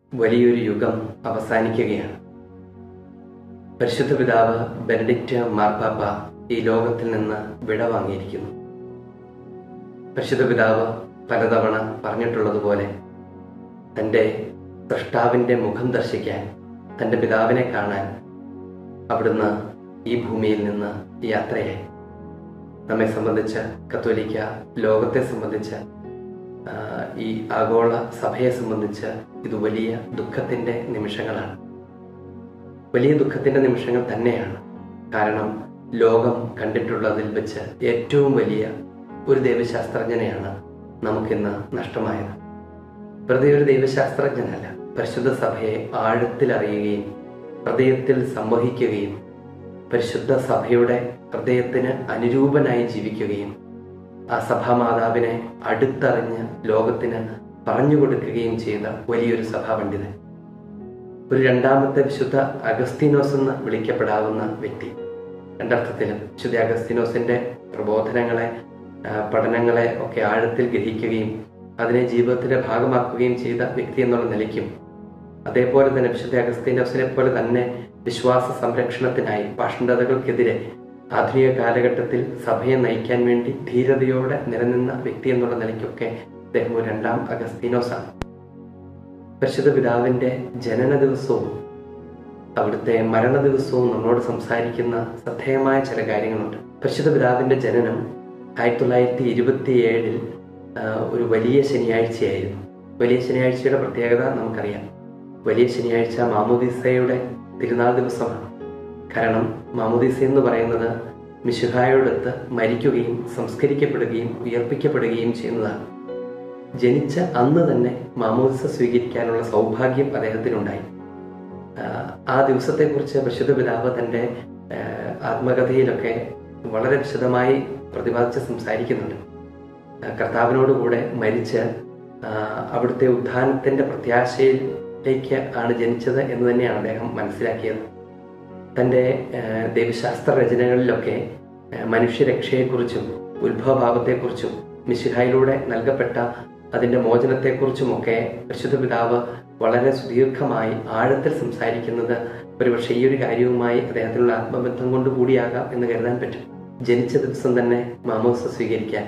വലിയൊരു യുഗം അവസാനിക്കുകയാണ് പരിശുദ്ധ പിതാവ് ബെനഡിക്റ്റ് മാർപ്പാപ്പ ഈ ലോകത്തിൽ നിന്ന് വിട വാങ്ങിയിരിക്കുന്നു പരിശുദ്ധ പിതാവ് പലതവണ പറഞ്ഞിട്ടുള്ളതുപോലെ തൻ്റെ സൃഷ്ടാവിൻ്റെ മുഖം ദർശിക്കാൻ തൻ്റെ പിതാവിനെ കാണാൻ അവിടുന്ന് ഈ ഭൂമിയിൽ നിന്ന് യാത്രയായി നമ്മെ സംബന്ധിച്ച് കത്തോലിക്ക ലോകത്തെ സംബന്ധിച്ച് ആ, ഈ ആഗോള സഭയെ സംബന്ധിച്ച് ഇത് വലിയ ദുഃഖത്തിൻ്റെ നിമിഷങ്ങളാണ് വലിയ ദുഃഖത്തിൻ്റെ നിമിഷങ്ങൾ തന്നെയാണ് കാരണം ലോകം കണ്ടിട്ടുള്ളതിൽ വെച്ച് ഏറ്റവും വലിയ ഒരു ദൈവശാസ്ത്രജ്ഞനെയാണ് നമുക്കിന്ന് നഷ്ടമായത് വെറുതെ ഒരു ദൈവശാസ്ത്രജ്ഞനല്ല പരിശുദ്ധ സഭയെ ആഴത്തിൽ അറിയുകയും ഹൃദയത്തിൽ സംവഹിക്കുകയും പരിശുദ്ധ സഭയുടെ ഹൃദയത്തിന് അനുരൂപനായി ജീവിക്കുകയും ആ സഭാമാതാവിനെ അടുത്തറിഞ്ഞ് ലോകത്തിന് പറഞ്ഞു കൊടുക്കുകയും ചെയ്ത വലിയൊരു സഭാപണ്ഡിതൻ ഒരു രണ്ടാമത്തെ വിശുദ്ധ അഗസ്തീനോസ് എന്ന് വിളിക്കപ്പെടാവുന്ന വ്യക്തി രണ്ടർത്ഥത്തിലും വിശുദ്ധ അഗസ്തീനോസിന്റെ പ്രബോധനങ്ങളെ ആ, പഠനങ്ങളെ ഒക്കെ ആഴത്തിൽ ഗ്രഹിക്കുകയും അതിനെ ജീവിതത്തിന്റെ ഭാഗമാക്കുകയും ചെയ്ത വ്യക്തി എന്നുള്ള നിലയ്ക്കും അതേപോലെ തന്നെ വിശുദ്ധ അഗസ്തീനോസിനെ പോലെ തന്നെ വിശ്വാസ സംരക്ഷണത്തിനായി പാഷണ്ഡതകൾക്കെതിരെ ആധുനിക കാലഘട്ടത്തിൽ സഭയെ നയിക്കാൻ വേണ്ടി ധീരതയോടെ നിലനിന്ന വ്യക്തി എന്നുള്ള നിലയ്ക്കൊക്കെ അദ്ദേഹം ഒരു രണ്ടാം അഗസ്തീനോസാണ് പരിശുദ്ധ പിതാവിന്റെ ജനന ദിവസവും അവിടുത്തെ മരണ ദിവസവും നമ്മളോട് സംസാരിക്കുന്ന ശ്രദ്ധേയമായ ചില കാര്യങ്ങളുണ്ട് പരിശുദ്ധ പിതാവിന്റെ ജനനം ആയിരത്തി തൊള്ളായിരത്തി ഇരുപത്തി ഏഴിൽ ഒരു വലിയ ശനിയാഴ്ചയായിരുന്നു വലിയ ശനിയാഴ്ചയുടെ പ്രത്യേകത നമുക്കറിയാം വലിയ ശനിയാഴ്ച മാമോദിസയുടെ തിരുനാൾ ദിവസമാണ് കാരണം മാമോദിസ എന്ന് പറയുന്നത് മിശുഹായോടൊത്ത് മരിക്കുകയും സംസ്കരിക്കപ്പെടുകയും ഉയർപ്പിക്കപ്പെടുകയും ചെയ്യുന്നതാണ് ജനിച്ച അന്ന് തന്നെ മാമോദിസ സ്വീകരിക്കാനുള്ള സൗഭാഗ്യം അദ്ദേഹത്തിനുണ്ടായി ആഹ് ആ ദിവസത്തെക്കുറിച്ച് പരിശുദ്ധ പിതാവ് തൻ്റെ ആഹ് ആത്മകഥയിലൊക്കെ വളരെ വിശദമായി പ്രതിപാദിച്ച് സംസാരിക്കുന്നുണ്ട് ആഹ് കർത്താവിനോടുകൂടെ മരിച്ച് ആഹ് അവിടുത്തെ ഉത്ഥാനത്തിന്റെ പ്രത്യാശയിലേക്ക് ആണ് ജനിച്ചത് എന്ന് തന്നെയാണ് അദ്ദേഹം മനസ്സിലാക്കിയത് തൻ്റെ ആഹ് ദൈവശാസ്ത്ര രചനകളിലൊക്കെ ആഹ് മനുഷ്യരക്ഷയെക്കുറിച്ചും ഉത്ഭവഭാവത്തെക്കുറിച്ചും മിശിഹായിലൂടെ നൽകപ്പെട്ട അതിൻ്റെ മോചനത്തെക്കുറിച്ചുമൊക്കെ പരിശുദ്ധ പിതാവ് വളരെ സുദീർഘമായി ആഴത്തിൽ സംസാരിക്കുന്നത് ഒരുപക്ഷെ ഈ ഒരു കാര്യവുമായി അദ്ദേഹത്തിനുള്ള ആത്മബന്ധം കൊണ്ട് കൂടിയാകാം എന്ന് കരുതാൻ പറ്റും ജനിച്ച ദിവസം തന്നെ മാമോദിസ സ്വീകരിക്കാൻ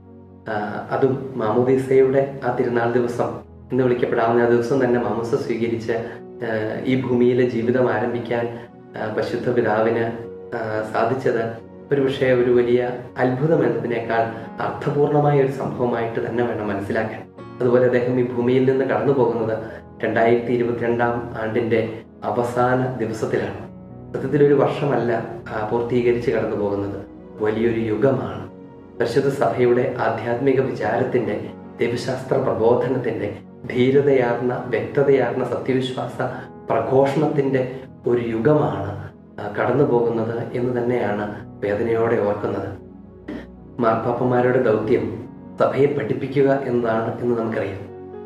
ആഹ് അതും മാമോദീസയുടെ ആ തിരുനാൾ ദിവസം എന്ന് വിളിക്കപ്പെടാവുന്ന ആ ദിവസം തന്നെ മാമോസ സ്വീകരിച്ച് ആഹ് ഈ ഭൂമിയിലെ ജീവിതം ആരംഭിക്കാൻ ആഹ് പരിശുദ്ധ പിതാവിന് ആഹ് സാധിച്ചത് ഒരുപക്ഷെ ഒരു വലിയ അത്ഭുതം എന്നതിനേക്കാൾ അർത്ഥപൂർണമായ ഒരു സംഭവമായിട്ട് തന്നെ വേണം മനസ്സിലാക്കാൻ അതുപോലെ അദ്ദേഹം ഈ ഭൂമിയിൽ നിന്ന് കടന്നു പോകുന്നത് രണ്ടായിരത്തി ഇരുപത്തിരണ്ടാം ആണ്ടിന്റെ അവസാന ദിവസത്തിലാണ് സത്യത്തിൽ ഒരു വർഷമല്ല ആ, പൂർത്തീകരിച്ച് കടന്നു പോകുന്നത് വലിയൊരു യുഗമാണ് പരിശുദ്ധ സഭയുടെ ആധ്യാത്മിക വിചാരത്തിന്റെ ദൈവശാസ്ത്ര പ്രബോധനത്തിന്റെ ധീരതയാർന്ന വ്യക്തതയാർന്ന സത്യവിശ്വാസ പ്രഘോഷണത്തിന്റെ ഒരു യുഗമാണ് ആ, കടന്നു പോകുന്നത് എന്ന് തന്നെയാണ് വേദനയോടെ ഓർക്കുന്നത് മാർപ്പാപ്പന്മാരുടെ ദൗത്യം സഭയെ പഠിപ്പിക്കുക എന്നതാണ് എന്ന് നമുക്കറിയാം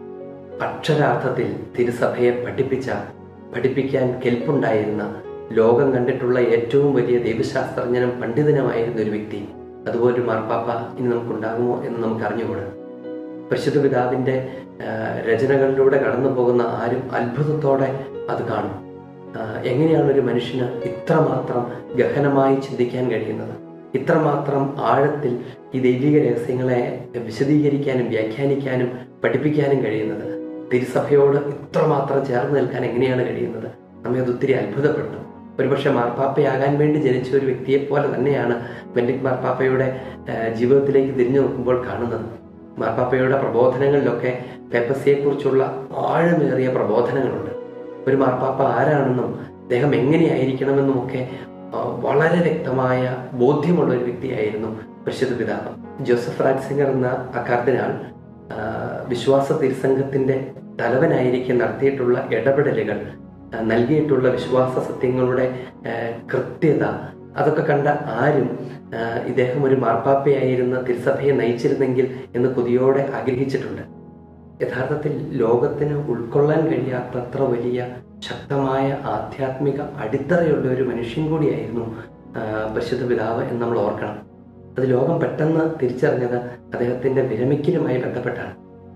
അക്ഷരാർത്ഥത്തിൽ തിരുസഭയെ പഠിപ്പിച്ച പഠിപ്പിക്കാൻ കെൽപ്പുണ്ടായിരുന്ന ലോകം കണ്ടിട്ടുള്ള ഏറ്റവും വലിയ ദൈവശാസ്ത്രജ്ഞനും പണ്ഡിതനുമായിരുന്ന ഒരു വ്യക്തി അതുപോലൊരു മാർപ്പാപ്പ ഇനി നമുക്കുണ്ടാകുമോ എന്ന് നമുക്ക് അറിഞ്ഞുകൂടാ പരിശുദ്ധ പിതാവിന്റെ ആ, രചനകളിലൂടെ കടന്നു പോകുന്ന ആരും അത്ഭുതത്തോടെ അത് കാണും ആ, എങ്ങനെയാണ് ഒരു മനുഷ്യന് ഇത്രമാത്രം ഗഹനമായി ചിന്തിക്കാൻ കഴിയുന്നത് ഇത്രമാത്രം ആഴത്തിൽ ഈ ദൈവിക രഹസ്യങ്ങളെ വിശദീകരിക്കാനും വ്യാഖ്യാനിക്കാനും പഠിപ്പിക്കാനും കഴിയുന്നത് തിരുസഭയോട് ഇത്രമാത്രം ചേർന്ന് നിൽക്കാൻ എങ്ങനെയാണ് കഴിയുന്നത് നമ്മെ അത് ഒത്തിരി അത്ഭുതപ്പെടുത്തും ഒരുപക്ഷെ മാർപ്പാപ്പയാകാൻ വേണ്ടി ജനിച്ച ഒരു വ്യക്തിയെ പോലെ തന്നെയാണ് ബെൻഡിക് മാർപ്പാപ്പയുടെ ആ, ജീവിതത്തിലേക്ക് തിരിഞ്ഞു നോക്കുമ്പോൾ കാണുന്നത് മാർപ്പാപ്പയുടെ പ്രബോധനങ്ങളിലൊക്കെ പേപ്പസിയെക്കുറിച്ചുള്ള ആഴമേറിയ പ്രബോധനങ്ങളുണ്ട് ഒരു മാർപ്പാപ്പ ആരാണെന്നും അദ്ദേഹം എങ്ങനെയായിരിക്കണമെന്നും ഒക്കെ ആ, വളരെ വ്യക്തമായ ബോധ്യമുള്ള ഒരു വ്യക്തിയായിരുന്നു പരിശുദ്ധ പിതാവ് ജോസഫ് റാറ്റ്സിംഗർ എന്ന അക്കാർഡിനാൾ ആ, വിശ്വാസ തിരുസംഘത്തിന്റെ തലവനായിരിക്കെ നടത്തിയിട്ടുള്ള ഇടപെടലുകൾ ആ, നൽകിയിട്ടുള്ള വിശ്വാസ സത്യങ്ങളുടെ ആ, കൃത്യത അതൊക്കെ കണ്ട ആരും ആ, ഇദ്ദേഹം ഒരു മാർപ്പാപ്പയായിരുന്ന തിരുസഭയെ നയിച്ചിരുന്നെങ്കിൽ എന്ന് കൊതിയോടെ ആഗ്രഹിച്ചിട്ടുണ്ട് യഥാർത്ഥത്തിൽ ലോകത്തിന് ഉൾക്കൊള്ളാൻ കഴിയാത്തത്ര വലിയ ശക്തമായ ആധ്യാത്മിക അടിത്തറയുള്ള ഒരു മനുഷ്യൻ കൂടിയായിരുന്നു ആ, പരിശുദ്ധ പിതാവ് എന്ന് നമ്മൾ ഓർക്കണം അത് ലോകം പെട്ടെന്ന് തിരിച്ചറിഞ്ഞത് അദ്ദേഹത്തിന്റെ വിരമിക്കലുമായി ബന്ധപ്പെട്ടാണ്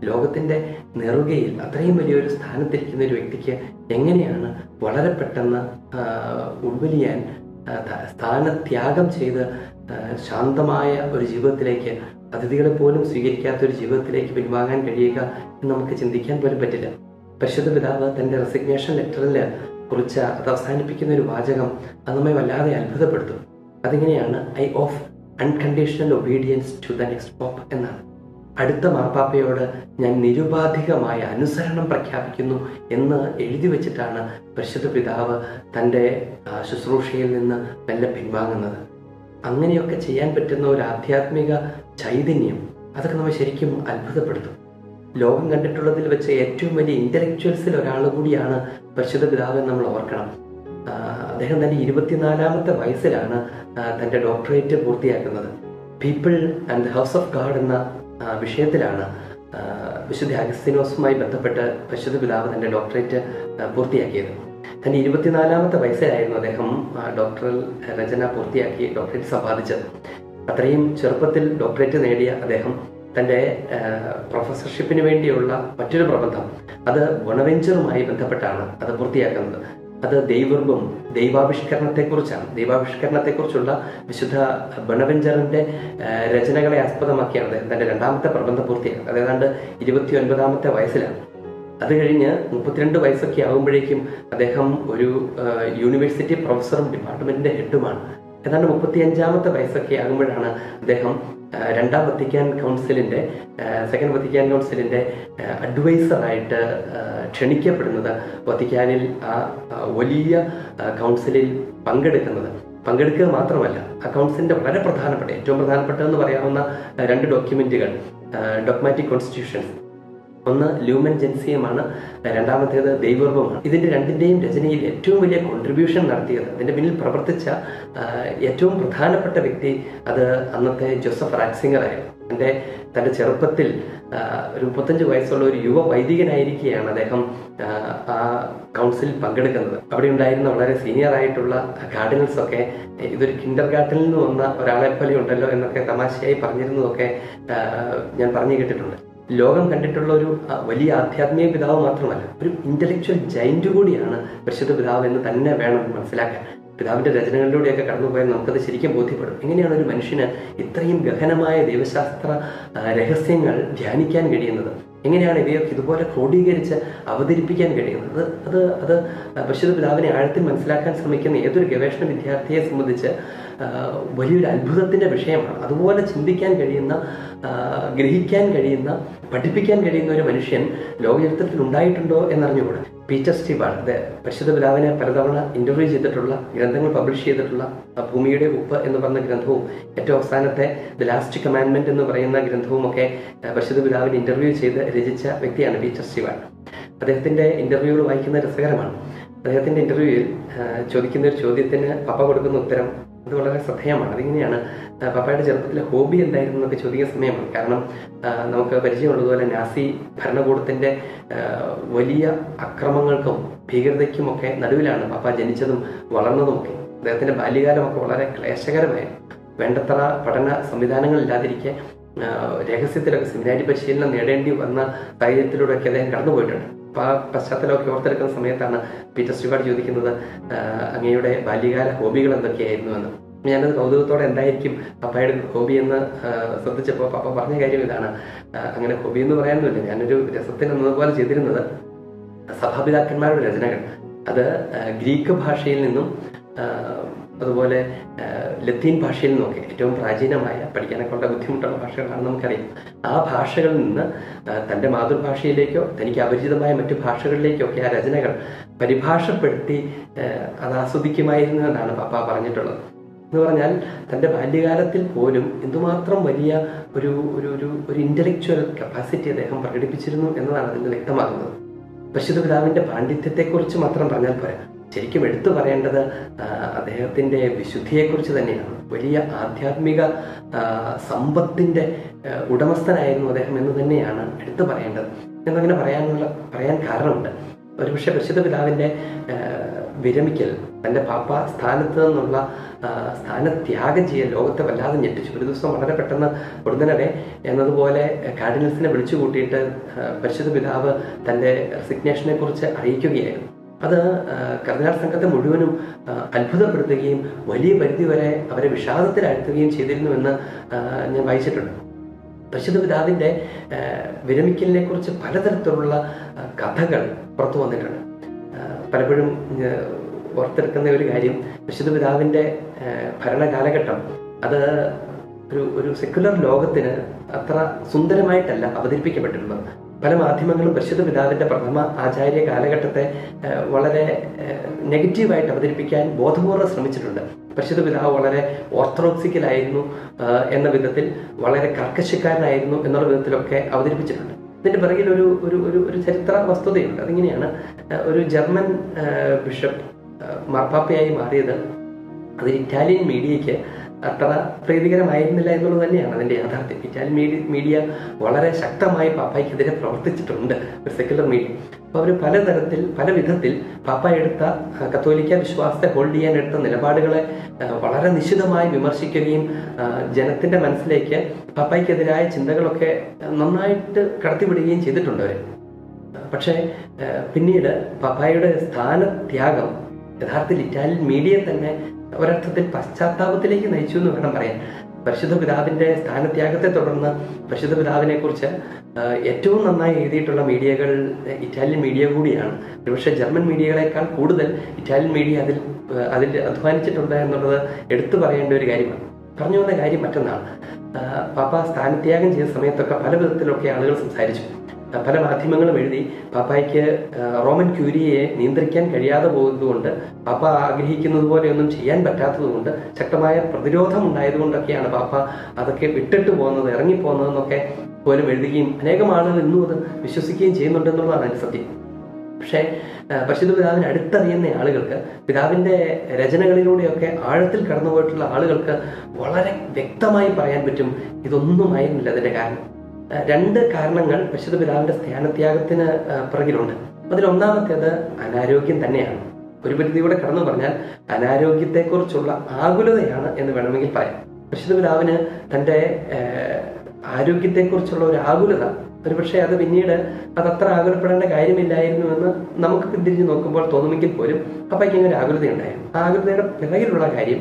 ലോകത്തിന്റെ നെറുകയിൽ അത്രയും വലിയൊരു സ്ഥാനത്തിരിക്കുന്ന ഒരു വ്യക്തിക്ക് എങ്ങനെയാണ് വളരെ പെട്ടെന്ന് ആ, ഉൾവലിയാൻ ആ, ത- സ്ഥാനത്യാഗം ചെയ്ത് ആ, ശാന്തമായ ഒരു ജീവിതത്തിലേക്ക് അതിഥികളെ പോലും സ്വീകരിക്കാത്ത ഒരു ജീവിതത്തിലേക്ക് പിൻവാങ്ങാൻ കഴിയുക എന്ന് നമുക്ക് ചിന്തിക്കാൻ പോലും പറ്റില്ല പരിശുദ്ധ പിതാവ് തന്റെ റെസിഗ്നേഷൻ ലെറ്ററിൽ കുറിച്ച് അത് അവസാനിപ്പിക്കുന്ന ഒരു വാചകം അത് നമ്മെ വല്ലാതെ അത്ഭുതപ്പെടുത്തും അതിങ്ങനെയാണ് I of unconditional obedience to the next pope എന്നാണ് അടുത്ത മാർപ്പാപ്പയോട് ഞാൻ നിരുപാധികമായ അനുസരണം പ്രഖ്യാപിക്കുന്നു എന്ന് എഴുതി വെച്ചിട്ടാണ് പരിശുദ്ധ പിതാവ് തൻ്റെ ആ, ശുശ്രൂഷയിൽ നിന്ന് മെല്ലെ പിൻവാങ്ങുന്നത് അങ്ങനെയൊക്കെ ചെയ്യാൻ പറ്റുന്ന ഒരു ആധ്യാത്മിക ചൈതന്യം അതൊക്കെ നമ്മെ ശരിക്കും അത്ഭുതപ്പെടുത്തും ലോകം കണ്ടിട്ടുള്ളതിൽ വെച്ച് ഏറ്റവും വലിയ ഇന്റലക്ച്വൽസിൽ ഒരാൾ കൂടിയാണ് പരിശുദ്ധ പിതാവ് എന്ന് നമ്മൾ ഓർക്കണം ആ, അദ്ദേഹം തന്റെ ഇരുപത്തിനാലാമത്തെ വയസ്സിലാണ് ആ, തന്റെ ഡോക്ടറേറ്റ് പൂർത്തിയാക്കുന്നത് people and the house of God എന്ന ആ, വിഷയത്തിലാണ് ആ, വിശുദ്ധ അഗസ്തിനോസുമായി ബന്ധപ്പെട്ട് പരിശുദ്ധ പിതാവ് തന്റെ ഡോക്ടറേറ്റ് ആ, പൂർത്തിയാക്കിയത് തന്റെ ഇരുപത്തിനാലാമത്തെ വയസ്സിലായിരുന്നു അദ്ദേഹം ആ, ഡോക്ടറൽ രചന പൂർത്തിയാക്കി ഡോക്ടറേറ്റ് സമ്പാദിച്ചത് അത്രയും ചെറുപ്പത്തിൽ ഡോക്ടറേറ്റ് നേടിയ അദ്ദേഹം തന്റെ ആ, പ്രൊഫസർഷിപ്പിന് വേണ്ടിയുള്ള മറ്റൊരു പ്രബന്ധം അത് ഗുണവെഞ്ചറുമായി ബന്ധപ്പെട്ടാണ് അത് പൂർത്തിയാക്കുന്നത് അത് ദൈവർബും ദൈവാവിഷ്കരണത്തെക്കുറിച്ചാണ് ദൈവാവിഷ്കരണത്തെക്കുറിച്ചുള്ള വിശുദ്ധ ബണവെഞ്ചറിന്റെ ആ, രചനകളെ ആസ്പദമാക്കിയാണ് അദ്ദേഹം തന്റെ രണ്ടാമത്തെ പ്രബന്ധം പൂർത്തിയാക്കുന്നത് അത് ഏതാണ്ട് ഇരുപത്തി ഒൻപതാമത്തെ വയസ്സിലാണ് അത് കഴിഞ്ഞ് മുപ്പത്തിരണ്ട് വയസ്സൊക്കെ ആകുമ്പോഴേക്കും അദ്ദേഹം ഒരു ആ, യൂണിവേഴ്സിറ്റി പ്രൊഫസറും ഡിപ്പാർട്ട്മെന്റിന്റെ ഹെഡുമാണ് ഏതാണ്ട് മുപ്പത്തി അഞ്ചാമത്തെ വയസ്സൊക്കെ ആകുമ്പോഴാണ് അദ്ദേഹം ആ, രണ്ടാം വത്തിക്കാൻ കൗൺസിലിന്റെ സെക്കൻഡ് വത്തിക്കാൻ കൗൺസിലിന്റെ അഡ്വൈസറായിട്ട് ക്ഷണിക്കപ്പെടുന്നത് വത്തിക്കാനിൽ ആ ആ, വലിയ ആ, കൗൺസിലിൽ പങ്കെടുക്കുന്നത് പങ്കെടുക്കുക മാത്രമല്ല ആ കൗൺസിലിന്റെ വളരെ പ്രധാനപ്പെട്ട ഏറ്റവും പ്രധാനപ്പെട്ടതെന്ന് പറയാവുന്ന ആ, രണ്ട് ഡോക്യുമെന്റുകൾ ഡോക്മാറ്റിക് കോൺസ്റ്റിറ്റ്യൂഷൻസ് ഒന്ന് ലൂമൻ ജെൻസിയമാണ് രണ്ടാമത്തേത് ദൈവർവമാണ് ഇതിന്റെ രണ്ടിന്റെയും രചനയിൽ ഏറ്റവും വലിയ കോൺട്രിബ്യൂഷൻ നടത്തിയത് അതിന്റെ പിന്നിൽ പ്രവർത്തിച്ച ആ, ഏറ്റവും പ്രധാനപ്പെട്ട വ്യക്തി അത് അന്നത്തെ ജോസഫ് റാക്സിംഗർ ആയിരുന്നു തന്റെ തന്റെ ചെറുപ്പത്തിൽ ആ, ഒരു മുപ്പത്തഞ്ച് വയസ്സുള്ള ഒരു യുവ വൈദികനായിരിക്കെയാണ് അദ്ദേഹം ആ, ആ കൗൺസിലിൽ പങ്കെടുക്കുന്നത് അവിടെ ഉണ്ടായിരുന്ന വളരെ സീനിയർ ആയിട്ടുള്ള ഗാർഡനൽസ് ഒക്കെ ഇതൊരു കിൻഡർ ഗാർഡനിൽ നിന്ന് വന്ന ഒരാളെ പോലെ ഉണ്ടല്ലോ എന്നൊക്കെ തമാശയായി പറഞ്ഞിരുന്നതൊക്കെ ആ, ഞാൻ പറഞ്ഞു കേട്ടിട്ടുണ്ട് ലോകം കണ്ടിട്ടുള്ള ഒരു ആ, വലിയ ആധ്യാത്മിക പിതാവ് മാത്രമല്ല ഒരു ഇന്റലക്ച്വൽ ജൈന്റ് കൂടിയാണ് പരിശുദ്ധ പിതാവ് എന്ന് തന്നെ വേണം മനസ്സിലാക്കാൻ പിതാവിന്റെ രചനകളിലൂടെയൊക്കെ കടന്നുപോയാൽ നമുക്കത് ശരിക്കും ബോധ്യപ്പെടും എങ്ങനെയാണ് ഒരു മനുഷ്യന് ഇത്രയും ഗഹനമായ ദൈവശാസ്ത്ര ആ, രഹസ്യങ്ങൾ ധ്യാനിക്കാൻ കഴിയുന്നത് എങ്ങനെയാണ് ഇവയൊക്കെ ഇതുപോലെ ക്രോഡീകരിച്ച് അവതരിപ്പിക്കാൻ കഴിയുന്നത് അത് അത് അത് പരിശുദ്ധ പിതാവിനെ ആഴത്തിൽ മനസ്സിലാക്കാൻ ശ്രമിക്കുന്ന ഏതൊരു ഗവേഷണ വിദ്യാർത്ഥിയെ സംബന്ധിച്ച് ആ, വലിയൊരു അത്ഭുതത്തിന്റെ വിഷയമാണ് അതുപോലെ ചിന്തിക്കാൻ കഴിയുന്ന ആ, ഗ്രഹിക്കാൻ കഴിയുന്ന പഠിപ്പിക്കാൻ കഴിയുന്ന ഒരു മനുഷ്യൻ ലോകചരിത്രത്തിൽ ഉണ്ടായിട്ടുണ്ടോ എന്നറിഞ്ഞുകൂടാ പീറ്റർ സ്റ്റീവാണ് അത് പരിശുദ്ധ പിതാവിനെ പലതവണ ഇന്റർവ്യൂ ചെയ്തിട്ടുള്ള ഗ്രന്ഥങ്ങൾ പബ്ലിഷ് ചെയ്തിട്ടുള്ള ആ, ഭൂമിയുടെ ഉപ്പ് എന്ന് പറഞ്ഞ ഗ്രന്ഥവും ഏറ്റവും അവസാനത്തെ ദ ലാസ്റ്റ് കമാൻഡ്മെന്റ് എന്ന് പറയുന്ന ഗ്രന്ഥവും ഒക്കെ ആ, പരിശുദ്ധ പിതാവിനെ ഇന്റർവ്യൂ ചെയ്ത് രചിച്ച വ്യക്തിയാണ് പീറ്റർ സ്റ്റീവാൻ അദ്ദേഹത്തിന്റെ ഇന്റർവ്യൂകൾ വായിക്കുന്ന രസകരമാണ് അദ്ദേഹത്തിന്റെ ഇന്റർവ്യൂവിൽ ചോദിക്കുന്ന ഒരു ചോദ്യത്തിന് പപ്പ കൊടുക്കുന്ന ഉത്തരം അത് വളരെ ശ്രദ്ധേയമാണ് അതിങ്ങനെയാണ് ആ, പപ്പയുടെ ചെറുപ്പത്തിലെ ഹോബി എന്തായിരുന്നു എന്നൊക്കെ ചോദിക്കുന്ന സമയമാണ് കാരണം ആ, നമുക്ക് പരിചയമുള്ളതുപോലെ നാസി ഭരണകൂടത്തിന്റെ ആ, വലിയ അക്രമങ്ങൾക്കും ഭീകരതയ്ക്കും ഒക്കെ നടുവിലാണ് പപ്പ ജനിച്ചതും വളർന്നതുമൊക്കെ അദ്ദേഹത്തിന്റെ ബാല്യകാലമൊക്കെ വളരെ ക്ലേശകരമായിരുന്നു വേണ്ടത്ര പഠന സംവിധാനങ്ങളില്ലാതിരിക്കെ ആ, രഹസ്യത്തിലൊക്കെ സെമിനാരി പരിശീലനം നേടേണ്ടി വന്ന സാഹചര്യത്തിലൂടെയൊക്കെ അദ്ദേഹം കടന്നുപോയിട്ടുണ്ട് അപ്പൊ ആ പശ്ചാത്തലമൊക്കെ ഓർത്തെടുക്കുന്ന സമയത്താണ് പീറ്റർ സ്റ്റുവാർഡ് ചോദിക്കുന്നത് ആ, അങ്ങയുടെ ബാല്യകാല ഹോബികൾ എന്തൊക്കെയായിരുന്നു എന്ന് ഞാനത് കൗതുകത്തോടെ എന്തായിരിക്കും പപ്പയുടെ ഹോബി എന്ന് ആ, ശ്രദ്ധിച്ചപ്പോൾ പപ്പ പറഞ്ഞ കാര്യം ഇതാണ് ആ, അങ്ങനെ ഹോബി എന്ന് പറയാനൊന്നുമില്ല ഞാനൊരു രസത്തിന് എന്നതുപോലെ ചെയ്തിരുന്നത് സഭാപിതാക്കന്മാരുടെ രചനകൾ അത് ആ, ഗ്രീക്ക് ഭാഷയിൽ നിന്നും ആ, അതുപോലെ ആ, ലത്തീൻ ഭാഷയിൽ നിന്നൊക്കെ ഏറ്റവും പ്രാചീനമായ പഠിക്കാനൊക്കെ വളരെ ബുദ്ധിമുട്ടുള്ള ഭാഷകളാണ് നമുക്കറിയാം ആ ഭാഷകളിൽ നിന്ന് ആ, തൻ്റെ മാതൃഭാഷയിലേക്കോ തനിക്ക് അപരിചിതമായ മറ്റു ഭാഷകളിലേക്കൊക്കെ ആ രചനകൾ പരിഭാഷപ്പെടുത്തി ആ, അത് ആസ്വദിക്കുമായിരുന്നു എന്നാണ് പപ്പ പറഞ്ഞിട്ടുള്ളത് എന്ന് പറഞ്ഞാൽ തൻ്റെ ബാല്യകാലത്തിൽ പോലും എന്തുമാത്രം വലിയ ഒരു ഒരു ഒരു ഒരു ഇന്റലക്ച്വൽ കപ്പാസിറ്റി അദ്ദേഹം പ്രകടിപ്പിച്ചിരുന്നു എന്നതാണ് അതിൽ വ്യക്തമാകുന്നത് പരിശുദ്ധ പിതാവിന്റെ പാണ്ഡിത്യത്തെക്കുറിച്ച് മാത്രം പറഞ്ഞാൽ പോരാ ശരിക്കും എടുത്തു പറയേണ്ടത് ആ, അദ്ദേഹത്തിന്റെ വിശുദ്ധിയെക്കുറിച്ച് തന്നെയാണ് വലിയ ആധ്യാത്മിക ആ, സമ്പത്തിന്റെ ആ, ഉടമസ്ഥനായിരുന്നു അദ്ദേഹം എന്ന് തന്നെയാണ് എടുത്തു പറയേണ്ടത് എന്നങ്ങനെ പറയാനുള്ള പറയാൻ കാരണമുണ്ട് ഒരുപക്ഷെ പരിശുദ്ധ പിതാവിൻ്റെ ആ, വിരമിക്കൽ തൻ്റെ പാപ്പ സ്ഥാനത്ത് നിന്നുള്ള ആ, സ്ഥാനത്യാഗം ചെയ്യൽ ലോകത്തെ വല്ലാതെ ഞെട്ടിച്ചു ഒരു ദിവസം വളരെ പെട്ടെന്ന് ഉടനവേ എന്നതുപോലെ കാർഡിനൽസിനെ വിളിച്ചു കൂട്ടിയിട്ട് ആ, പരിശുദ്ധ പിതാവ് തൻ്റെ റെസിഗ്നേഷനെ കുറിച്ച് അറിയിക്കുകയായിരുന്നു അത് ആ, കർദിനാൾ സംഘത്തെ മുഴുവനും ആ, അത്ഭുതപ്പെടുത്തുകയും വലിയ പരിധിവരെ അവരെ വിഷാദത്തിലാഴ്ത്തുകയും ചെയ്തിരുന്നുവെന്ന് ആ, ഞാൻ വായിച്ചിട്ടുണ്ട് പരിശുദ്ധ പിതാവിൻ്റെ ആ, വിരമിക്കലിനെ കുറിച്ച് പലതരത്തിലുള്ള ആ, കഥകൾ പുറത്തു വന്നിട്ടുണ്ട് ആ, പലപ്പോഴും ആ, ഓർത്തെടുക്കുന്ന ഒരു കാര്യം പരിശുദ്ധ പിതാവിൻ്റെ ആ, ഭരണകാലഘട്ടം അത് ഒരു ഒരു സെക്കുലർ ലോകത്തിന് അത്ര സുന്ദരമായിട്ടല്ല അവതരിപ്പിക്കപ്പെട്ടിട്ടുള്ളത് പല മാധ്യമങ്ങളും പരിശുദ്ധ പിതാവിൻ്റെ പ്രഥമ ആചാര്യ കാലഘട്ടത്തെ ആ, വളരെ ആ, നെഗറ്റീവായിട്ട് അവതരിപ്പിക്കാൻ ബോധപൂർവ്വം ശ്രമിച്ചിട്ടുണ്ട് പരിശുദ്ധ പിതാവ് വളരെ ഓർത്തഡോക്സിക്കലായിരുന്നു ആ, എന്ന വിധത്തിൽ വളരെ കർക്കശക്കാരനായിരുന്നു എന്നുള്ള വിധത്തിലൊക്കെ അവതരിപ്പിച്ചിട്ടുണ്ട് ഇതിന്റെ പിറകിൽ ഒരു ഒരു ഒരു ഒരു ചരിത്ര വസ്തുതയുണ്ട് അതിങ്ങനെയാണ് ആ, ഒരു ജർമ്മൻ ആ, ബിഷപ്പ് ആ, മാർപ്പാപ്പയായി മാറിയത് അത് ഇറ്റാലിയൻ മീഡിയയ്ക്ക് അത്ര പ്രീതികരമായിരുന്നില്ല എന്നുള്ളത് തന്നെയാണ് അതിന്റെ യാഥാർത്ഥ്യം ഇറ്റാലിയൻ മീഡിയ മീഡിയ വളരെ ശക്തമായി പാപ്പായ്ക്കെതിരെ പ്രവർത്തിച്ചിട്ടുണ്ട് ഒരു സെക്യുലർ മീഡിയ അപ്പോൾ അവർ പലതരത്തിൽ പല വിധത്തിൽ പാപ്പ എടുത്ത ആ, കത്തോലിക്ക വിശ്വാസത്തെ ഹോൾഡ് ചെയ്യാൻ എടുത്ത നിലപാടുകളെ ആ, വളരെ നിശിതമായി വിമർശിക്കുകയും ആ, ജനത്തിന്റെ മനസ്സിലേക്ക് പാപ്പായ്ക്കെതിരായ ചിന്തകളൊക്കെ നന്നായിട്ട് കടത്തിവിടുകയും ചെയ്തിട്ടുണ്ട് അവർ പക്ഷേ ആ, പിന്നീട് പപ്പായുടെ സ്ഥാനത്യാഗം യഥാർത്ഥത്തിൽ ഇറ്റാലിയൻ മീഡിയ തന്നെ ഒരർത്ഥത്തിൽ പശ്ചാത്താപത്തിലേക്ക് നയിച്ചു എന്ന് വേണം പറയാൻ പരിശുദ്ധ പിതാവിന്റെ സ്ഥാനത്യാഗത്തെ തുടർന്ന് പരിശുദ്ധ പിതാവിനെ കുറിച്ച് ഏറ്റവും നന്നായി എഴുതിയിട്ടുള്ള മീഡിയകൾ ഇറ്റാലിയൻ മീഡിയ കൂടിയാണ് ഒരുപക്ഷെ ജർമ്മൻ മീഡിയകളെക്കാൾ കൂടുതൽ ഇറ്റാലിയൻ മീഡിയ അതിൽ ആ, അതിൽ അധ്വാനിച്ചിട്ടുണ്ട് എന്നുള്ളത് എടുത്തു പറയേണ്ട ഒരു കാര്യമാണ് പറഞ്ഞു വന്ന കാര്യം മറ്റൊന്നാണ് ആ, പാപ്പ സ്ഥാനത്യാഗം ചെയ്ത സമയത്തൊക്കെ പല വിധത്തിലൊക്കെ ആളുകൾ സംസാരിച്ചു ആ, പല മാധ്യമങ്ങളും എഴുതി പാപ്പായ്ക്ക് ആ, റോമൻ ക്യൂരിയെ നിയന്ത്രിക്കാൻ കഴിയാതെ പോകുന്നതുകൊണ്ട് പാപ്പ ആഗ്രഹിക്കുന്നത് പോലെയൊന്നും ചെയ്യാൻ പറ്റാത്തതുകൊണ്ട് ശക്തമായ പ്രതിരോധം ഉണ്ടായതുകൊണ്ടൊക്കെയാണ് പാപ്പ അതൊക്കെ വിട്ടിട്ട് പോകുന്നത് ഇറങ്ങിപ്പോകുന്നതെന്നൊക്കെ പോലും എഴുതുകയും അനേകം ആളുകൾ ഇന്നും അത് വിശ്വസിക്കുകയും ചെയ്യുന്നുണ്ടെന്നുള്ളതാണ് അതിന്റെ സത്യം പക്ഷേ ആ, പരിശുദ്ധ പിതാവിനെ അടുത്തറിയുന്ന ആളുകൾക്ക് പിതാവിന്റെ രചനകളിലൂടെയൊക്കെ ആഴത്തിൽ കടന്നുപോയിട്ടുള്ള ആളുകൾക്ക് വളരെ വ്യക്തമായി പറയാൻ പറ്റും ഇതൊന്നുമായിരുന്നില്ല അതിന്റെ കാരണം ആ, രണ്ട് കാരണങ്ങൾ പരിശുദ്ധ പിതാവിന്റെ സ്ഥാനത്യാഗത്തിന് ആ, പിറകിലുണ്ട് അതിലൊന്നാമത്തേത് അനാരോഗ്യം തന്നെയാണ് ഒരു പരിധിയൂടെ കടന്നു പറഞ്ഞാൽ അനാരോഗ്യത്തെക്കുറിച്ചുള്ള ആകുലതയാണ് എന്ന് വേണമെങ്കിൽ പറയാം പരിശുദ്ധ പിതാവിന് തന്റെ ആ, ആരോഗ്യത്തെക്കുറിച്ചുള്ള ഒരു ആകുലത ഒരുപക്ഷെ അത് പിന്നീട് അത് അത്ര ആകുലപ്പെടേണ്ട കാര്യമില്ലായിരുന്നു എന്ന് നമുക്ക് പിന്തിരിഞ്ഞ് നോക്കുമ്പോൾ തോന്നുമെങ്കിൽ പോലും അപ്പയ്ക്ക് അങ്ങനെ ഒരു ആകുലതയുണ്ടായിരുന്നു ആ ആകുലതയുടെ പിറകിലുള്ള കാര്യം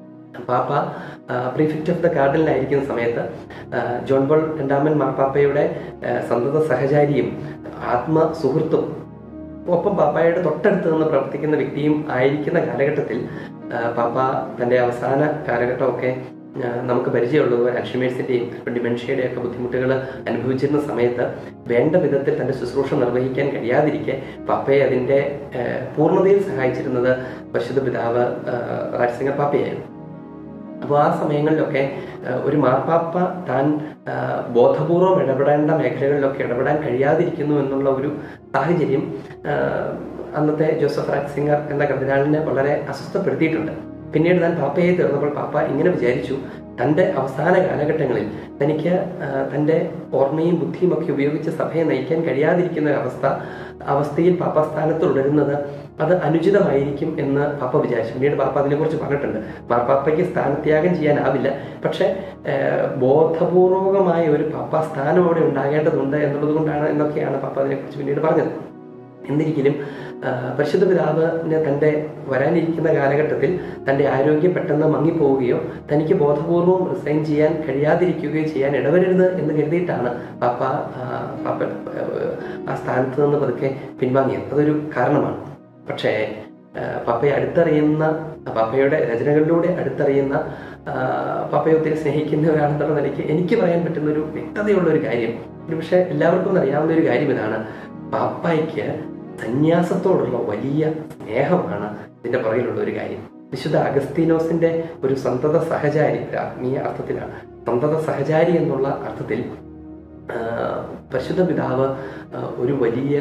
പാപ്പ പ്രീഫിക്റ്റ് ഓഫ് ദ ഗാർഡനിലായിരിക്കുന്ന സമയത്ത് ആ, ജോൺ പോൾ രണ്ടാമൻ മാർപ്പാപ്പയുടെ ആ, സന്തത സഹചാരിയും ആത്മ സുഹൃത്തും ഒപ്പം പാപ്പായുടെ തൊട്ടടുത്ത് നിന്ന് പ്രവർത്തിക്കുന്ന വ്യക്തിയും ആയിരിക്കുന്ന കാലഘട്ടത്തിൽ ആ, പാപ്പ തന്റെ അവസാന കാലഘട്ടമൊക്കെ ആ, നമുക്ക് പരിചയമുള്ളതുപോലെ അൽഷിമേഴ്സിന്റെയും ഡിമെൻഷ്യയുടെ ഒക്കെ ബുദ്ധിമുട്ടുകൾ അനുഭവിച്ചിരുന്ന സമയത്ത് വേണ്ട വിധത്തിൽ തന്റെ ശുശ്രൂഷ നിർവഹിക്കാൻ കഴിയാതിരിക്കെ പാപ്പയെ അതിന്റെ ആ, പൂർണ്ണതയിൽ സഹായിച്ചിരുന്നത് പരിശുദ്ധ പിതാവ് ആ, റാറ്റ്സിംഗർ പാപ്പയായിരുന്നു അപ്പോൾ ആ സമയങ്ങളിലൊക്കെ ആ, ഒരു മാർപ്പാപ്പ താൻ ആ, ബോധപൂർവം ഇടപെടേണ്ട മേഖലകളിലൊക്കെ ഇടപെടാൻ കഴിയാതിരിക്കുന്നു എന്നുള്ള ഒരു സാഹചര്യം ആ, അന്നത്തെ ജോസഫ് റാറ്റ്സിംഗർ എന്ന കർദിനാളിനെ വളരെ അസ്വസ്ഥപ്പെടുത്തിയിട്ടുണ്ട് പിന്നീട് താൻ പാപ്പയെ തീർന്നപ്പോൾ പാപ്പ ഇങ്ങനെ വിചാരിച്ചു തൻ്റെ അവസാന കാലഘട്ടങ്ങളിൽ തനിക്ക് ആ, തൻ്റെ ഓർമ്മയും ബുദ്ധിയും ഒക്കെ ഉപയോഗിച്ച് സഭയെ നയിക്കാൻ കഴിയാതിരിക്കുന്ന ഒരു അവസ്ഥ അവസ്ഥയിൽ പാപ്പ സ്ഥാനത്ത് തുടരുന്നത് അത് അനുചിതമായിരിക്കും എന്ന് പാപ്പ വിചാരിച്ചു പിന്നീട് പാപ്പ അതിനെക്കുറിച്ച് പറഞ്ഞിട്ടുണ്ട് മാർപ്പാപ്പയ്ക്ക് സ്ഥാനത്യാഗം ചെയ്യാനാവില്ല പക്ഷെ ഏഹ്, ബോധപൂർവകമായ ഒരു പാപ്പ സ്ഥാനം അവിടെ ഉണ്ടാകേണ്ടതുണ്ട് എന്നുള്ളത് കൊണ്ടാണ് എന്നൊക്കെയാണ് പാപ്പ അതിനെക്കുറിച്ച് പിന്നീട് പറഞ്ഞത് എന്നിരിക്കലും ആ, പരിശുദ്ധ പിതാവിന് തൻ്റെ വരാനിരിക്കുന്ന കാലഘട്ടത്തിൽ തൻ്റെ ആരോഗ്യം പെട്ടെന്ന് മങ്ങിപ്പോവുകയോ തനിക്ക് ബോധപൂർവം റിസൈൻ ചെയ്യാൻ കഴിയാതിരിക്കുകയോ ചെയ്യാൻ ഇടവരരുത് എന്ന് കരുതിയിട്ടാണ് പാപ്പ ആ, പാപ്പ ആ, ആ സ്ഥാനത്ത് നിന്ന് പതുക്കെ പിൻവാങ്ങിയത് അതൊരു കാരണമാണ് പക്ഷേ ആ, പപ്പയെ അടുത്തറിയുന്ന പപ്പയുടെ രചനകളിലൂടെ അടുത്തറിയുന്ന ആ, പപ്പയെ ഒത്തിരി സ്നേഹിക്കുന്ന ഒരാളെന്നുള്ള നിലയ്ക്ക് എനിക്ക് പറയാൻ പറ്റുന്ന ഒരു വ്യക്തതയുള്ള ഒരു കാര്യം ഒരു പക്ഷേ എല്ലാവർക്കും അറിയാവുന്ന ഒരു കാര്യം ഇതാണ് പാപ്പായ്ക്ക് സന്യാസത്തോടുള്ള വലിയ സ്നേഹമാണ് ഇതിന്റെ പുറകിലുള്ള ഒരു കാര്യം വിശുദ്ധ അഗസ്തീനോസിന്റെ ഒരു സന്തത സഹചാരി ഒരു ആത്മീയ അർത്ഥത്തിലാണ് സന്തത സഹചാരി എന്നുള്ള അർത്ഥത്തിൽ ആ, പരിശുദ്ധ പിതാവ് ആ, ഒരു വലിയ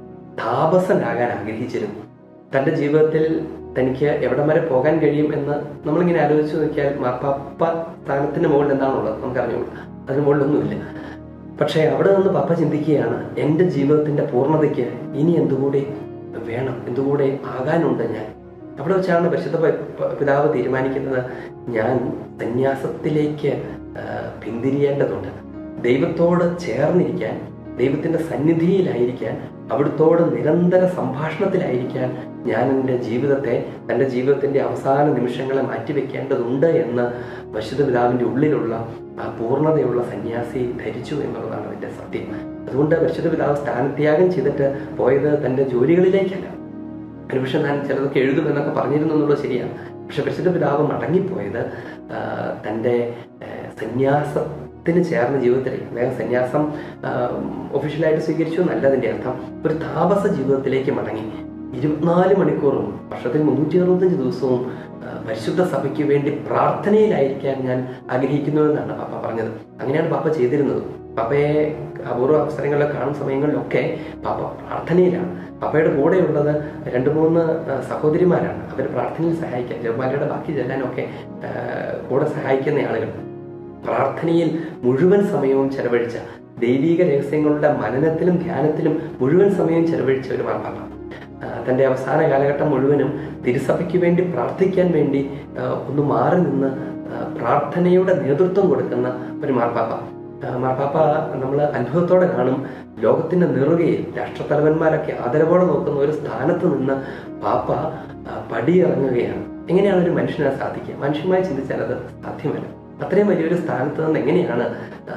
താപസനാകാൻ ആഗ്രഹിച്ചിരുന്നു തൻ്റെ ജീവിതത്തിൽ തനിക്ക് എവിടം വരെ പോകാൻ കഴിയും എന്ന് നമ്മളിങ്ങനെ ആലോചിച്ച് നോക്കിയാൽ മാപ്പാപ്പ സ്ഥാനത്തിന് മുകളിൽ എന്താണുള്ളത് നമുക്കറിഞ്ഞോളൂ അതിന് മുകളിലൊന്നുമില്ല പക്ഷേ അവിടെ നിന്ന് പപ്പ ചിന്തിക്കുകയാണ് എൻ്റെ ജീവിതത്തിൻ്റെ പൂർണ്ണതയ്ക്ക് ഇനി എന്തുകൂടി വേണം എന്തുകൂടെ ആകാനുണ്ട് ഞാൻ അവിടെ വെച്ചാണ് പരിശുദ്ധ പ- പ- പിതാവ് തീരുമാനിക്കുന്നത് ഞാൻ സന്യാസത്തിലേക്ക് ആ, പിന്തിരിയേണ്ടതുണ്ട് ദൈവത്തോട് ചേർന്നിരിക്കാൻ ദൈവത്തിന്റെ സന്നിധിയിലായിരിക്കാൻ അവിടുത്തോട് നിരന്തര സംഭാഷണത്തിലായിരിക്കാൻ ഞാൻ എൻ്റെ ജീവിതത്തെ എൻ്റെ ജീവിതത്തിന്റെ അവസാന നിമിഷങ്ങളെ മാറ്റിവെക്കേണ്ടതുണ്ട് എന്ന് പരിശുദ്ധ പിതാവിൻ്റെ ഉള്ളിലുള്ള ആ പൂർണ്ണതയുള്ള സന്യാസി ധരിച്ചു എന്നുള്ളതാണ് അതിൻ്റെ സത്യം അതുകൊണ്ട് പരിശുദ്ധ പിതാവ് സ്ഥാനത്യാഗം ചെയ്തിട്ട് പോയത് തൻ്റെ ജോലികളിലേക്കല്ല ഒരുപക്ഷെ ഞാൻ ചിലതൊക്കെ എഴുതും എന്നൊക്കെ പറഞ്ഞിരുന്നു എന്നുള്ളത് ശരിയാണ് പക്ഷെ പരിശുദ്ധ പിതാവ് മടങ്ങിപ്പോയത് ആ, തൻ്റെ ആ, സന്യാസത്തിന് ചേർന്ന ജീവിതത്തിലേക്ക് അദ്ദേഹം സന്യാസം ആ, ഒഫീഷ്യലായിട്ട് സ്വീകരിച്ചു എന്നല്ല അതിൻ്റെ അർത്ഥം ഒരു താപസ ജീവിതത്തിലേക്ക് മടങ്ങി ഇരുപത്തിനാല് മണിക്കൂറും വർഷത്തിൽ മുന്നൂറ്റി അറുപത്തഞ്ച് ദിവസവും ആ, പരിശുദ്ധ സഭയ്ക്ക് വേണ്ടി പ്രാർത്ഥനയിലായിരിക്കാൻ ഞാൻ ആഗ്രഹിക്കുന്നു എന്നാണ് പാപ്പ പറഞ്ഞത് അങ്ങനെയാണ് പാപ്പ ചെയ്തിരുന്നത് പാപ്പയെ അപൂർവ അവസരങ്ങളിൽ കാണുന്ന സമയങ്ങളിലൊക്കെ പാപ്പ പ്രാർത്ഥനയിലാണ് പാപ്പയുടെ കൂടെയുള്ളത് രണ്ട് മൂന്ന് ആ, സഹോദരിമാരാണ് അവർ പ്രാർത്ഥനയിൽ സഹായിക്കാൻ ജപമാലയുടെ ബാക്കി ചെല്ലാനൊക്കെ ആ, കൂടെ സഹായിക്കുന്ന ആളുകൾ പ്രാർത്ഥനയിൽ മുഴുവൻ സമയവും ചെലവഴിച്ച ദൈവിക രഹസ്യങ്ങളുടെ മനനത്തിലും ധ്യാനത്തിലും മുഴുവൻ സമയവും ചെലവഴിച്ച ഒരു മാർപ്പാപ്പ ആ, തന്റെ അവസാന കാലഘട്ടം മുഴുവനും തിരുസഭയ്ക്ക് വേണ്ടി പ്രാർത്ഥിക്കാൻ വേണ്ടി ആ, ഒന്ന് മാറി നിന്ന് ആ, പ്രാർത്ഥനയുടെ നേതൃത്വം കൊടുക്കുന്ന ഒരു മാർപ്പാപ്പ ആ, മാർപ്പാപ്പ നമ്മൾ അത്ഭുതത്തോടെ കാണും ലോകത്തിന്റെ നെറുകയിൽ രാഷ്ട്രത്തലവന്മാരൊക്കെ ആദരവോടെ നോക്കുന്ന ഒരു സ്ഥാനത്ത് നിന്ന് പാപ്പ ആ, പടിയിറങ്ങുകയാണ് എങ്ങനെയാണ് ഒരു മനുഷ്യനെ സാധിക്കുക മനുഷ്യമായി ചിന്തിച്ചാൽ അത് സാധ്യമല്ല അത്രയും വലിയൊരു സ്ഥാനത്ത് നിന്ന് എങ്ങനെയാണ് ആ,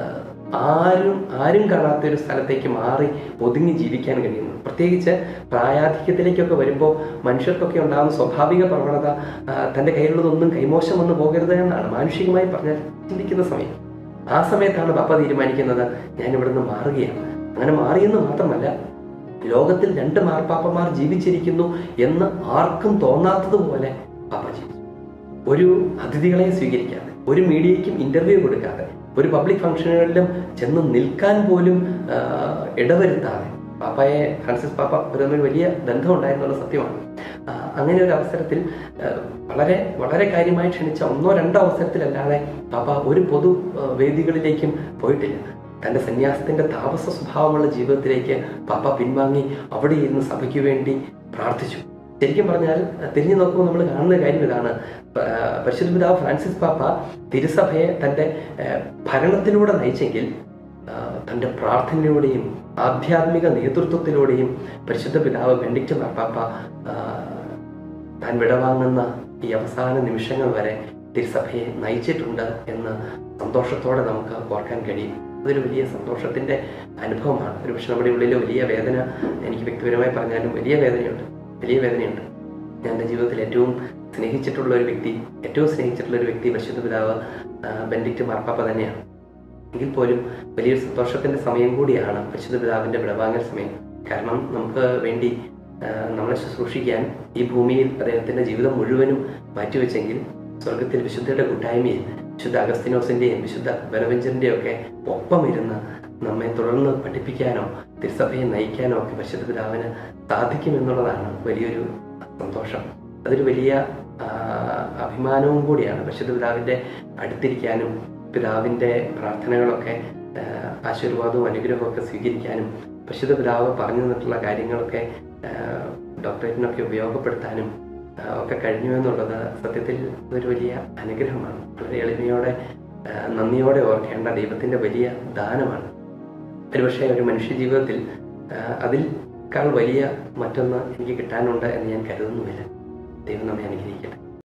ആരും ആരും കാണാത്ത ഒരു സ്ഥലത്തേക്ക് മാറി ഒതുങ്ങി ജീവിക്കാൻ കഴിയുന്നത് പ്രത്യേകിച്ച് പ്രായാധിക്യത്തിലേക്കൊക്കെ വരുമ്പോൾ മനുഷ്യർക്കൊക്കെ ഉണ്ടാകുന്ന സ്വാഭാവിക പ്രവണത ആ, തന്റെ കയ്യിലുള്ളതൊന്നും കൈമോശം വന്നു പോകരുത് എന്നാണ് മാനുഷികമായി പറഞ്ഞാൽ ചിന്തിക്കുന്ന സമയം ആ സമയത്താണ് പാപ്പ തീരുമാനിക്കുന്നത് ഞാൻ ഇവിടുന്ന് മാറുകയാണ് അങ്ങനെ മാറിയെന്ന് മാത്രമല്ല ലോകത്തിൽ രണ്ട് മാർപ്പാപ്പമാർ ജീവിച്ചിരിക്കുന്നു എന്ന് ആർക്കും തോന്നാത്തതുപോലെ പാപ്പ ജീവിച്ചു ഒരു അതിഥികളെ സ്വീകരിക്കാതെ ഒരു മീഡിയയ്ക്കും ഇന്റർവ്യൂ കൊടുക്കാതെ ഒരു പബ്ലിക് ഫംഗ്ഷനുകളിലും ചെന്ന് നിൽക്കാൻ പോലും ആ, ഇടവരുത്താതെ പാപ്പയെ ഫ്രാൻസിസ് പാപ്പ ഒരു തമ്മിൽ വലിയ ബന്ധം ഉണ്ടായിരുന്നുള്ള സത്യമാണ് ആ, അങ്ങനെ ഒരു അവസരത്തിൽ ആ, വളരെ വളരെ കാര്യമായി ക്ഷണിച്ച ഒന്നോ രണ്ടോ അവസരത്തിലല്ലാതെ പാപ്പ ഒരു പൊതു ആ, വേദികളിലേക്കും പോയിട്ടില്ല തന്റെ സന്യാസത്തിന്റെ താമസ സ്വഭാവമുള്ള ജീവിതത്തിലേക്ക് പാപ്പ പിൻവാങ്ങി അവിടെ ഇരുന്ന് സഭയ്ക്ക് വേണ്ടി പ്രാർത്ഥിച്ചു ശരിക്കും പറഞ്ഞാൽ അഹ് തിരിഞ്ഞു നോക്കുമ്പോൾ നമ്മൾ കാണുന്ന കാര്യം ഇതാണ് പ- ആഹ് പരിശുദ്ധ പിതാവ് ഫ്രാൻസിസ് പാപ്പ തിരുസഭയെ തന്റെ ആഹ് ഭരണത്തിലൂടെ നയിച്ചെങ്കിൽ ആഹ് തന്റെ പ്രാർത്ഥനയിലൂടെയും ആധ്യാത്മിക നേതൃത്വത്തിലൂടെയും പരിശുദ്ധ പിതാവ് ബെൻഡിക്റ്റ് മാർപ്പാപ്പ ആഹ് താൻ വിടവാങ്ങുന്ന ഈ അവസാന നിമിഷങ്ങൾ വരെ തിരുസഭയെ നയിച്ചിട്ടുണ്ട് എന്ന് സന്തോഷത്തോടെ നമുക്ക് ഓർക്കാൻ കഴിയും അതൊരു വലിയ സന്തോഷത്തിന്റെ അനുഭവമാണ് ഒരു പക്ഷെ നമ്മുടെ ഉള്ളിൽ വലിയ വേദന എനിക്ക് വ്യക്തിപരമായി പറഞ്ഞാലും വലിയ വേദനയുണ്ട് വലിയ വേദനയുണ്ട് ഞാൻ എൻ്റെ ജീവിതത്തിൽ ഏറ്റവും സ്നേഹിച്ചിട്ടുള്ള ഒരു വ്യക്തി ഏറ്റവും സ്നേഹിച്ചിട്ടുള്ള ഒരു വ്യക്തി പരിശുദ്ധ പിതാവ് ആ, ബെൻഡിക്റ്റ് മാർപ്പാപ്പ തന്നെയാണ് എങ്കിൽ പോലും വലിയൊരു സന്തോഷത്തിന്റെ സമയം കൂടിയാണ് പരിശുദ്ധ പിതാവിന്റെ വിടവാങ്ങൽ സമയം കാരണം നമുക്ക് വേണ്ടി ആ, നമ്മളെ ശുശ്രൂഷിക്കാൻ ഈ ഭൂമിയിൽ അദ്ദേഹത്തിന്റെ ജീവിതം മുഴുവനും മാറ്റിവെച്ചെങ്കിൽ സ്വർഗത്തിൽ വിശുദ്ധയുടെ കൂട്ടായ്മയിൽ വിശുദ്ധ അഗസ്തിനോസിന്റെയും വിശുദ്ധ ബനവഞ്ചറിന്റെയും ഒക്കെ ഒപ്പം ഇരുന്ന് നമ്മെ തുടർന്ന് പഠിപ്പിക്കാനോ തിരുസഭയെ നയിക്കാനോ ഒക്കെ പരിശുദ്ധ പിതാവിന് സാധിക്കുമെന്നുള്ളതാണ് വലിയൊരു സന്തോഷം അതൊരു വലിയ ആ, അഭിമാനവും കൂടിയാണ് പരിശുദ്ധ പിതാവിന്റെ അടുത്തിരിക്കാനും പിതാവിന്റെ പ്രാർത്ഥനകളൊക്കെ ആ, ആശീർവാദവും അനുഗ്രഹവും ഒക്കെ സ്വീകരിക്കാനും പരിശുദ്ധ പിതാവ് പറഞ്ഞു തന്നിട്ടുള്ള കാര്യങ്ങളൊക്കെ ആ, ഡോക്ടറേറ്റിനൊക്കെ ഉപയോഗപ്പെടുത്താനും ആ, ഒക്കെ കഴിഞ്ഞു എന്നുള്ളത് സത്യത്തിൽ ഒരു വലിയ അനുഗ്രഹമാണ് വളരെ എളിമയോടെ ആ, നന്ദിയോടെ ഓർക്കേണ്ട ദൈവത്തിന്റെ വലിയ ദാനമാണ് ഒരുപക്ഷെ ഒരു മനുഷ്യ ജീവിതത്തിൽ ആ, അതിൽക്കാൾ വലിയ മറ്റൊന്ന് എനിക്ക് കിട്ടാനുണ്ട് എന്ന് ഞാൻ കരുതുന്നുമില്ല ദൈവം നമ്മെ അനുഗ്രഹിക്കട്ടെ